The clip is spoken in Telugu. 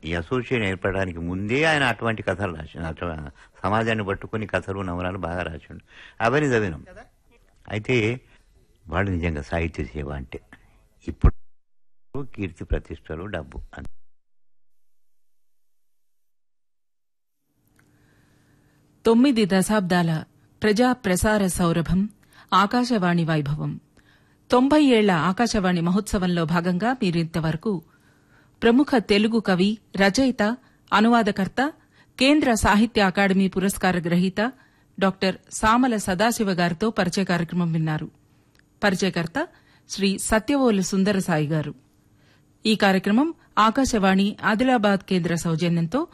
ఈ అసోసియేషన్ ఏర్పడడానికి ముందే ఆయన అటువంటి కథలు రాసిండు అటు సమాజాన్ని పట్టుకుని కథలు నవరాలు బాగా రాసిండు అవన్నీ చదివినాం అయితే వాడు నిజంగా సాహిత్య సేవ అంటే ఇప్పుడు కీర్తి ప్రతిష్టలు డబ్బు అంతే తొమ్మిది దశాబ్దాల ప్రజా ప్రసార సౌరభం ఆకాశవాణి వైభవం తొంభై ఏళ్ల ఆకాశవాణి మహోత్సవంలో భాగంగా మీరింతవరకు ప్రముఖ తెలుగు కవి రచయిత అనువాదకర్త కేంద్ర సాహిత్య అకాడమీ పురస్కార గ్రహీత డాక్టర్ సామల సదాశివ గారితో పరిచయ కార్యక్రమం విన్నారు పరిచయకర్త శ్రీ సత్యవోలు సుందరసాయి గారు ఈ కార్యక్రమం ఆకాశవాణి ఆదిలాబాద్ కేంద్ర సౌజన్యంతో